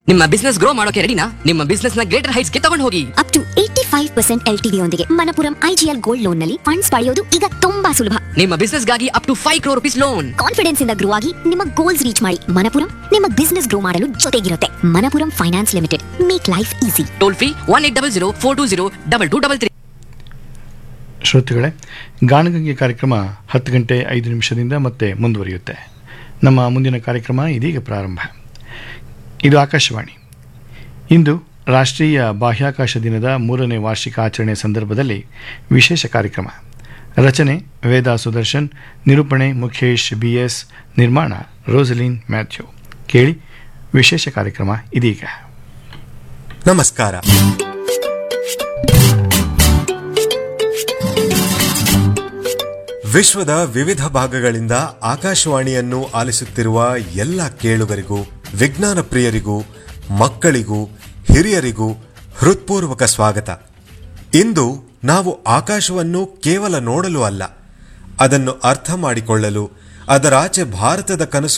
ನಿಮ್ಮ business grow ಮಾಡೋಕೆ ರೆಡಿನಾ ನಿಮ್ಮ ಬಿಸ್ನೆಸ್ ನ ಗ್ರೇಟರ್ ಹೈಟ್ಸ್ ಗೆ ತಗೊಂಡು ಹೋಗಿ up to eighty five percent L T ಯೊಂದಿಗೆ ಮನಪುರಂ ಐಜಿಎಲ್ ಗೋಲ್ಡ್ ಲೋನ್ ನಲ್ಲಿ ಫಂಡ್ಸ್ ಪಡೆಯೋದು ಈಗ ತುಂಬಾ ಸುಲಭ ನಿಮ್ಮ ಬಿಸ್ನೆಸ್ ಗಾಗಿ up to five crore rupees loan confidence ಇಂದ ಗ್ರೋ ಆಗಿ ನಿಮ್ಮ ಗೋಲ್ಸ್ ರೀಚ್ ಮಾಡಿ ಮನಪುರಂ ನಿಮ್ಮ ಬಿಸ್ನೆಸ್ ಗ್ರೋ ಮಾಡಲು ಜೊತೆಗಿರುತ್ತೆ Manappuram finance limited make life easy toll free one eight double zero four two zero double two double three ಶ್ರೋತೃಗಳೇ ಗಾನಗಂಗೆ ಕಾರ್ಯಕ್ರಮ ಹತ್ತು ಗಂಟೆ ಐದು ನಿಮಿಷದಿಂದ ಮತ್ತೆ ಮುಂದುವರಿಯುತ್ತೆ ನಮ್ಮ ಮುಂದಿನ ಕಾರ್ಯಕ್ರಮ ಇದೀಗ ಪ್ರಾರಂಭ ಇದು ಆಕಾಶವಾಣಿ ಇಂದು ರಾಷ್ಟ್ರೀಯ ಬಾಹ್ಯಾಕಾಶ ದಿನದ ಮೂರನೇ ವಾರ್ಷಿಕ ಆಚರಣೆ ಸಂದರ್ಭದಲ್ಲಿ ವಿಶೇಷ ಕಾರ್ಯಕ್ರಮ ರಚನೆ ವೇದಾ ಸುದರ್ಶನ್ ನಿರೂಪಣೆ ಮುಖೇಶ್ ಬಿ ಎಸ್ ನಿರ್ಮಾಣ ರೋಸಲಿನ್ ಮ್ಯಾಥ್ಯೂ ಕೇಳಿ ವಿಶೇಷ ಕಾರ್ಯಕ್ರಮ ಇದೀಗ ನಮಸ್ಕಾರ ವಿಶ್ವದ ವಿವಿಧ ಭಾಗಗಳಿಂದ ಆಕಾಶವಾಣಿಯನ್ನು ಆಲಿಸುತ್ತಿರುವ ಎಲ್ಲ ಕೇಳುಗರಿಗೂ ವಿಜ್ಞಾನ ಪ್ರಿಯರಿಗೂ ಮಕ್ಕಳಿಗೂ ಹಿರಿಯರಿಗೂ ಹೃತ್ಪೂರ್ವಕ ಸ್ವಾಗತ ಇಂದು ನಾವು ಆಕಾಶವನ್ನು ಕೇವಲ ನೋಡಲು ಅಲ್ಲ ಅದನ್ನು ಅರ್ಥ ಮಾಡಿಕೊಳ್ಳಲು ಅದರಾಚೆ ಭಾರತದ ಕನಸು